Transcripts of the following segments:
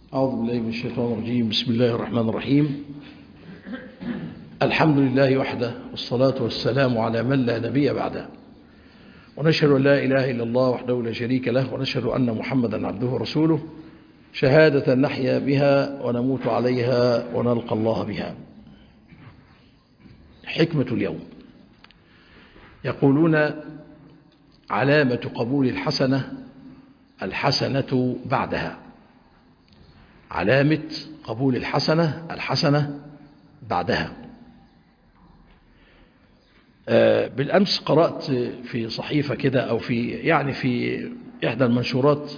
أعوذ بالله من الشيطان الرجيم بسم الله الرحمن الرحيم الحمد لله وحده والصلاة والسلام على من لا نبي بعده ونشهد أن لا إله إلا الله وحده لا شريك له ونشهد أن محمدا عبده ورسوله شهادة نحيا بها ونموت عليها ونلقى الله بها حكمة اليوم يقولون علامة قبول الحسنة الحسنة بعدها علامة قبول الحسنة الحسنة بعدها بالأمس قرأت في صحيفة كده أو في يعني في إحدى المنشورات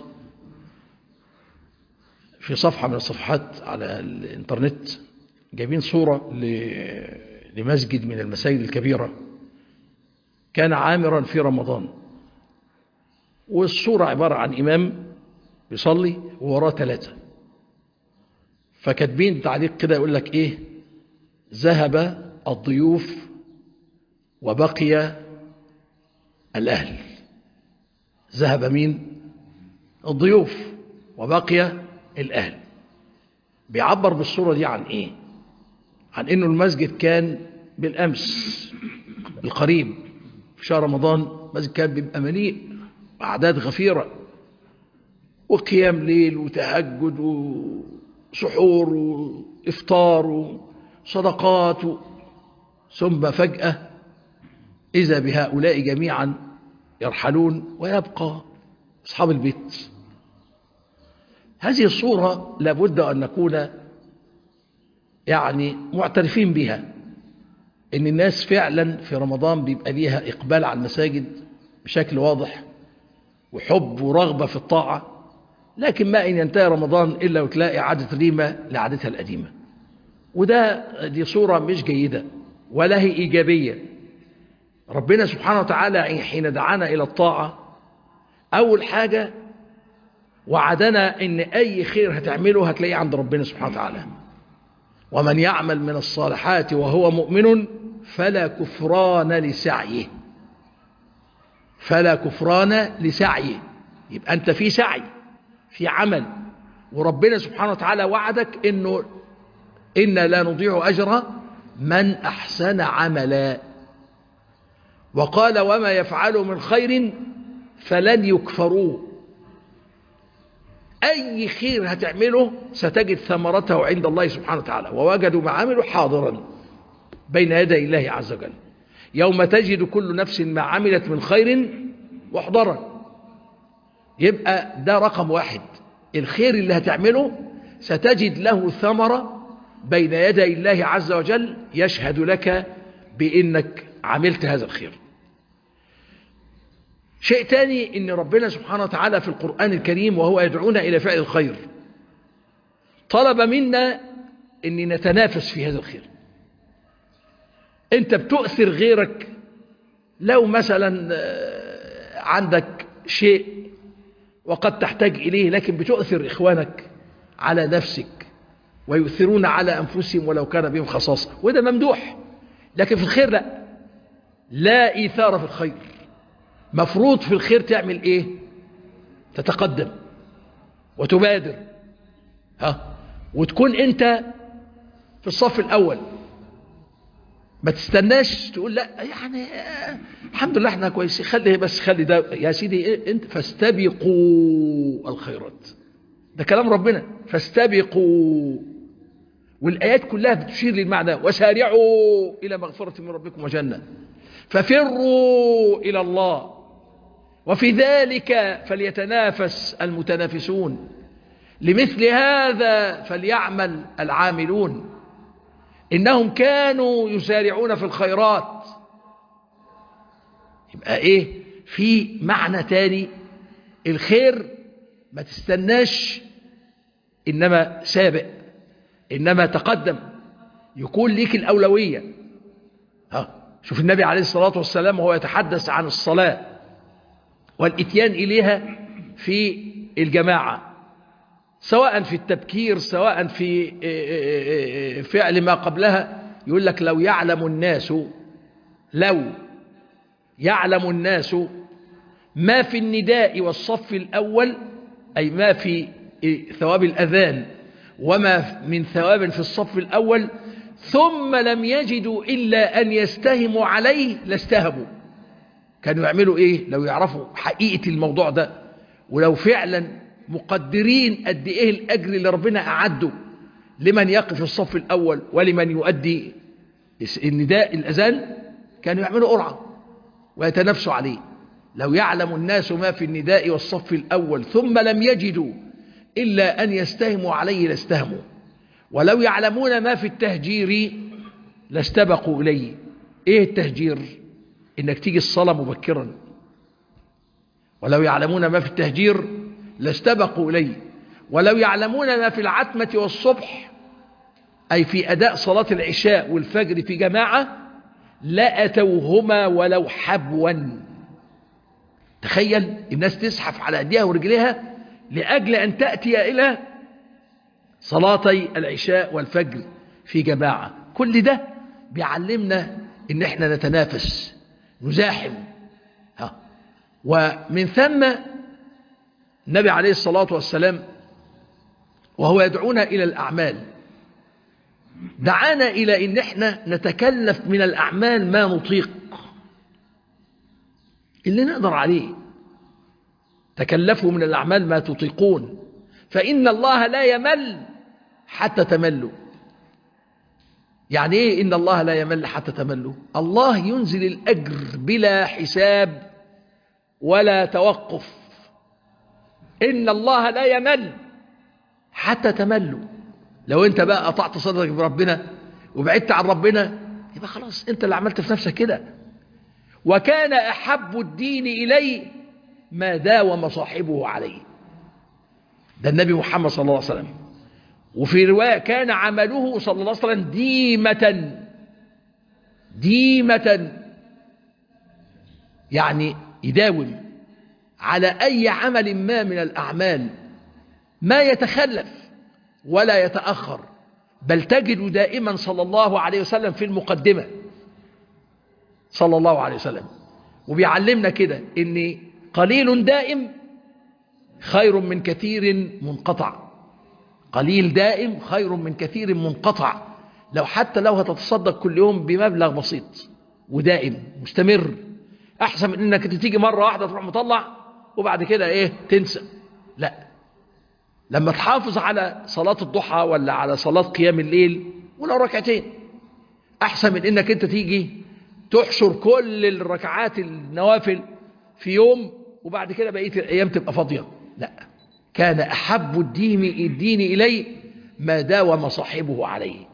في صفحة من الصفحات على الإنترنت جايبين صورة لمسجد من المساجد الكبيرة كان عامرا في رمضان والصورة عبارة عن إمام بيصلي ووراه ثلاثة فكاتبين تعليق كده يقول لك إيه ذهب الضيوف وبقي الأهل ذهب مين الضيوف وبقي الأهل بيعبر بالصورة دي عن إيه عن إنه المسجد كان بالأمس القريب في شهر رمضان المسجد كان بيبقى مليء أعداد غفيرة وقيام ليل وتهجد وسحور وإفطار وصدقات و... ثم فجأة إذا بهؤلاء جميعا يرحلون ويبقى أصحاب البيت هذه الصورة لابد أن نكون يعني معترفين بها إن الناس فعلا في رمضان بيبقى ليها إقبال على المساجد بشكل واضح وحب ورغبة في الطاعة لكن ما إن ينتهي رمضان إلا وتلاقي عادة ريمة لعادتها القديمة وده دي صورة مش جيدة ولا هي إيجابية ربنا سبحانه وتعالى حين دعانا إلى الطاعة أول حاجة وعدنا إن أي خير هتعمله هتلاقيه عند ربنا سبحانه وتعالى ومن يعمل من الصالحات وهو مؤمن فلا كفران لسعيه فلا كفران لسعيه يبقى أنت في سعي في عمل وربنا سبحانه وتعالى وعدك إنه إن لا نضيع أجر من أحسن عملا وقال وما يفعلوا من خير فلن يكفروه أي خير هتعمله ستجد ثمرته عند الله سبحانه وتعالى ووجدوا ما عملوا حاضرا بين يدي الله عز وجل يوم تجد كل نفس ما عملت من خير محضرا يبقى ده رقم واحد الخير اللي هتعمله ستجد له ثمرة بين يدي الله عز وجل يشهد لك بأنك عملت هذا الخير شيء تاني ان ربنا سبحانه وتعالى في القرآن الكريم وهو يدعونا إلى فعل الخير طلب منا ان نتنافس في هذا الخير انت بتؤثر غيرك لو مثلا عندك شيء وقد تحتاج إليه لكن بتؤثر إخوانك على نفسك ويؤثرون على أنفسهم ولو كان بهم خصاصة وده ممدوح لكن في الخير لا لا إيثار في الخير مفروض في الخير تعمل إيه تتقدم وتبادر ها وتكون أنت في الصف الأول ما تستناش تقول لا يعني الحمد لله احنا كويسين خلي بس خلي ده يا سيدي إيه انت فاستبقوا الخيرات ده كلام ربنا فاستبقوا والآيات كلها بتشير للمعنى وسارعوا إلى مغفرة من ربكم وجنة ففروا إلى الله وفي ذلك فليتنافس المتنافسون لمثل هذا فليعمل العاملون إنهم كانوا يسارعون في الخيرات يبقى إيه في معنى تاني الخير ما تستناش إنما سابق إنما تقدم يكون ليك الأولوية ها شوف النبي عليه الصلاة والسلام وهو يتحدث عن الصلاة والإتيان إليها في الجماعة سواء في التبكير سواء في فعل ما قبلها يقول لك لو يعلم الناس لو يعلم الناس ما في النداء والصف الأول أي ما في ثواب الأذان وما من ثواب في الصف الأول ثم لم يجدوا إلا أن يستهموا عليه لاستهموا كانوا يعملوا إيه لو يعرفوا حقيقة الموضوع ده ولو فعلا مقدرين قد إيه الأجر اللي ربنا أعده لمن يقف في الصف الأول ولمن يؤدي النداء الأذان كانوا يعملوا قرعة ويتنافسوا عليه لو يعلم الناس ما في النداء والصف الأول ثم لم يجدوا إلا أن يستهموا عليه لاستهموا ولو يعلمون ما في التهجير لاستبقوا إليه إيه التهجير إنك تيجي الصلاة مبكرا ولو يعلمون ما في التهجير لاستبقوا إليه ولو يعلمون ما في العتمة والصبح أي في أداء صلاة العشاء والفجر في جماعة لأتوهما ولو حبوا تخيل الناس تزحف على أيديها ورجليها لأجل أن تأتي إلى صلاتي العشاء والفجر في جماعة كل ده بيعلمنا ان احنا نتنافس نزاحم ها ومن ثم النبي عليه الصلاة والسلام وهو يدعونا إلى الأعمال دعانا إلى إن احنا نتكلف من الأعمال ما نطيق اللي نقدر عليه تكلفوا من الأعمال ما تطيقون فإن الله لا يمل حتى تملوا يعني ايه ان الله لا يمل حتى تملوا الله ينزل الاجر بلا حساب ولا توقف ان الله لا يمل حتى تملوا لو انت بقى قطعت صدرك بربنا وبعدت عن ربنا يبقى خلاص انت اللي عملت في نفسك كده وكان احب الدين الي ما داوم صاحبه عليه ده النبي محمد صلى الله عليه وسلم وفي رواية كان عمله صلى الله عليه وسلم ديمة ديمة يعني يداوم على أي عمل ما من الأعمال ما يتخلف ولا يتأخر بل تجد دائما صلى الله عليه وسلم في المقدمة صلى الله عليه وسلم وبيعلمنا كده ان قليل دائم خير من كثير منقطع قليل دائم خير من كثير منقطع لو حتى لو هتتصدق كل يوم بمبلغ بسيط ودائم مستمر احسن من انك تيجي مرة واحدة تروح مطلع وبعد كده ايه تنسى لا لما تحافظ على صلاة الضحى ولا على صلاة قيام الليل ولو ركعتين احسن من انك انت تيجي تحشر كل الركعات النوافل في يوم وبعد كده بقية الايام تبقى فاضية لا كان أحب الدين, الدين إلي ما داوم صاحبه عليه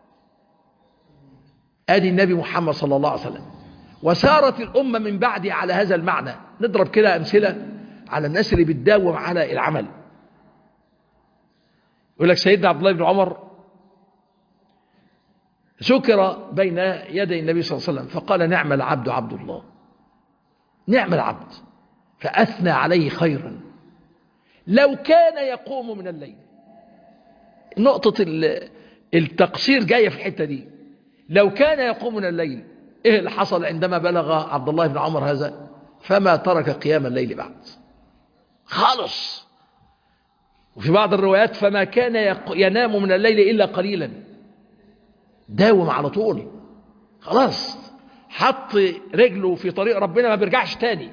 آدي النبي محمد صلى الله عليه وسلم وسارت الأمة من بعده على هذا المعنى نضرب كده أمثلة على الناس اللي بتداوم على العمل يقول لك سيدنا عبد الله بن عمر ذكر بين يدي النبي صلى الله عليه وسلم فقال نعم العبد عبد الله نعم العبد فأثنى عليه خيرا لو كان يقوم من الليل نقطة التقصير جاية في الحتة دي لو كان يقوم من الليل ايه اللي حصل عندما بلغ عبد الله بن عمر هذا فما ترك قيام الليل بعد خالص وفي بعض الروايات فما كان ينام من الليل إلا قليلا داوم على طول خلاص حط رجله في طريق ربنا ما بيرجعش تاني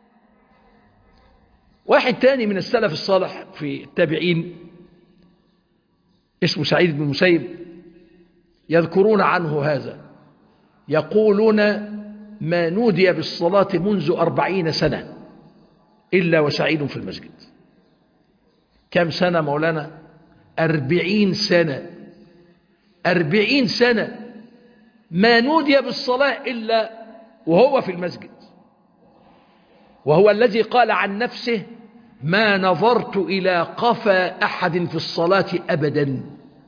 واحد تاني من السلف الصالح في التابعين اسمه سعيد بن مسيب يذكرون عنه هذا يقولون ما نودي بالصلاة منذ أربعين سنة إلا وسعيد في المسجد كم سنة مولانا أربعين سنة أربعين سنة ما نودي بالصلاة إلا وهو في المسجد وهو الذي قال عن نفسه ما نظرت إلى قفا أحد في الصلاة أبدا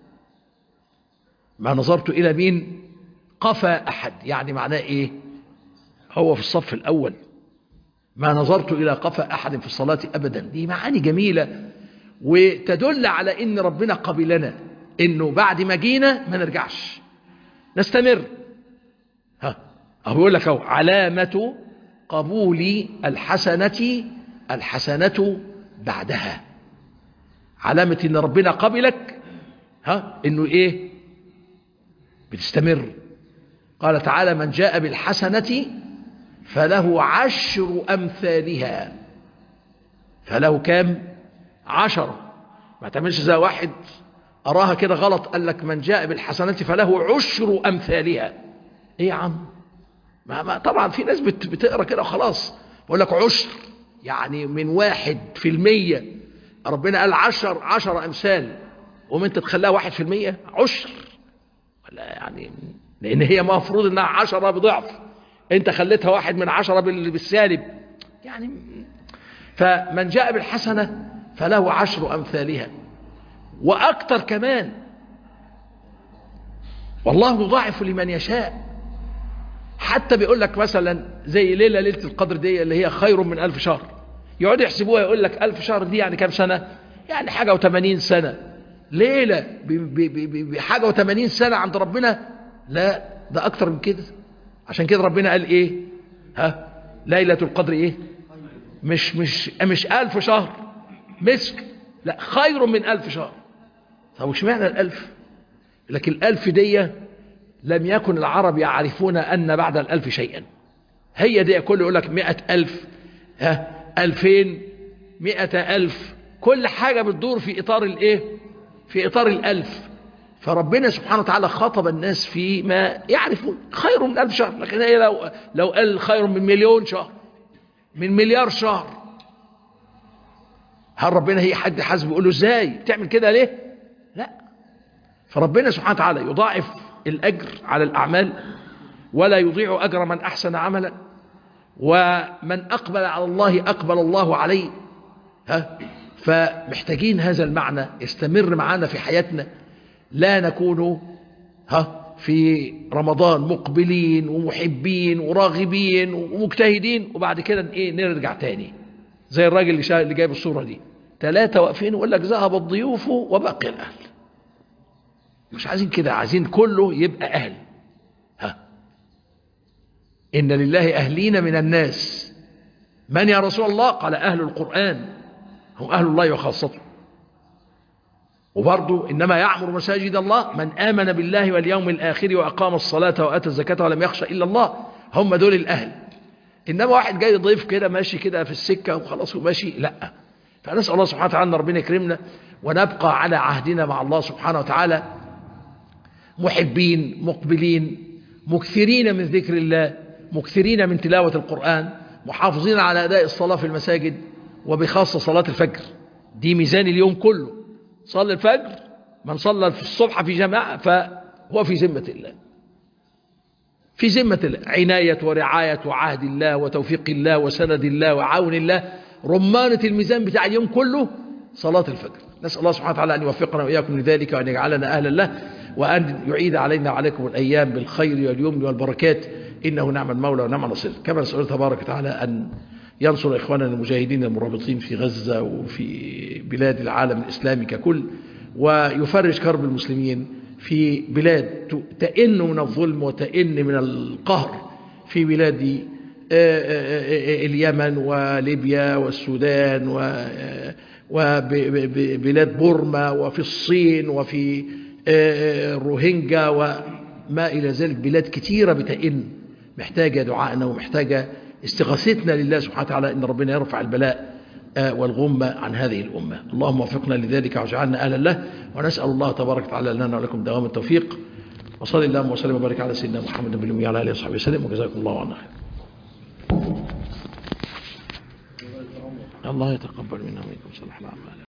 ما نظرت إلى مين قفا أحد يعني معناه إيه هو في الصف الأول ما نظرت إلى قفا أحد في الصلاة أبدا دي معاني جميلة وتدل على إن ربنا قبلنا إنه بعد ما جينا ما نرجعش نستمر ها أهو يقول لك أهو علامة قبول الحسنة الحسنة بعدها علامة إن ربنا قبلك ها انه ايه بتستمر قال تعالى من جاء بالحسنة فله عشر أمثالها فله كام عشرة ما تعملش زي واحد أراها كده غلط قال لك من جاء بالحسنة فله عشر أمثالها إيه يا عم ما ما طبعا في ناس بت بتقرا كده وخلاص بقول لك عشر يعني من واحد في المية ربنا قال عشر عشر أمثال ومن انت تخليها واحد في المية عشر ولا يعني لأن هي مفروض إنها عشرة بضعف أنت خليتها واحد من عشرة بالسالب يعني فمن جاء بالحسنة فله عشر أمثالها وأكتر كمان والله يضاعف لمن يشاء حتى بيقول لك مثلا زي ليلة ليلة القدر دي اللي هي خير من ألف شهر يقعد يحسبوها يقول لك ألف شهر دي يعني كام سنة يعني حاجة وثمانين سنة ليلة بحاجة وثمانين سنة عند ربنا لا ده أكتر من كده عشان كده ربنا قال إيه ها ليلة القدر إيه مش مش مش ألف شهر مسك لا خير من ألف شهر طب وش معنى الألف لكن الألف دي لم يكن العرب يعرفون أن بعد الألف شيئا هي دي كل يقول لك مئة ألف ها ألفين مئة ألف كل حاجة بتدور في إطار الإيه في إطار الألف فربنا سبحانه وتعالى خاطب الناس فيما يعرفون خير من ألف شهر لكن هي لو, لو قال خير من مليون شهر من مليار شهر هل ربنا هي حد حاسب يقول له ازاي تعمل كده ليه لا فربنا سبحانه وتعالى يضاعف الأجر على الأعمال ولا يضيع أجر من أحسن عملا ومن أقبل على الله أقبل الله عليه ها فمحتاجين هذا المعنى يستمر معنا في حياتنا لا نكون ها في رمضان مقبلين ومحبين وراغبين ومجتهدين وبعد كده ايه نرجع تاني زي الراجل اللي, شا... اللي جايب الصورة دي ثلاثة واقفين ويقول لك ذهب الضيوف وبقي الأهل مش عايزين كده عايزين كله يبقى أهل ها إن لله أهلين من الناس من يا رسول الله قال أهل القرآن هم أهل الله وخاصته وبرضه إنما يعمر مساجد الله من آمن بالله واليوم الآخر وأقام الصلاة وأتى الزكاة ولم يخشى إلا الله هم دول الأهل إنما واحد جاي ضيف كده ماشي كده في السكة وخلاص وماشي لا فنسأل الله سبحانه وتعالى أن ربنا يكرمنا ونبقى على عهدنا مع الله سبحانه وتعالى محبين مقبلين مكثرين من ذكر الله مكثرين من تلاوة القرآن محافظين على أداء الصلاة في المساجد وبخاصة صلاة الفجر دي ميزان اليوم كله صلى الفجر من صلى في الصبح في جماعة فهو في ذمة الله في ذمة الله عناية ورعاية وعهد الله وتوفيق الله وسند الله وعون الله رمانة الميزان بتاع اليوم كله صلاة الفجر نسأل الله سبحانه وتعالى أن يوفقنا وإياكم لذلك وأن يجعلنا أهلا له وأن يعيد علينا وعليكم الأيام بالخير واليمن والبركات إنه نعم المولى ونعم النصير كما نسأل تبارك وتعالى أن ينصر إخواننا المجاهدين المرابطين في غزة وفي بلاد العالم الإسلامي ككل ويفرج كرب المسلمين في بلاد تئن من الظلم وتئن من القهر في بلاد اليمن وليبيا والسودان وبلاد بورما وفي الصين وفي الروهينجا وما إلى ذلك بلاد كثيرة بتئن محتاجة دعائنا ومحتاجة استغاثتنا لله سبحانه وتعالى ان ربنا يرفع البلاء والغمة عن هذه الأمة اللهم وفقنا لذلك واجعلنا أهلا له ونسأل الله تبارك وتعالى لنا ولكم دوام التوفيق وصلى اللهم وسلم وبارك على سيدنا محمد بن الأمي وعلى آله وصحبه وسلم وجزاكم الله عنا خير الله يتقبل منا ومنكم صالح الأعمال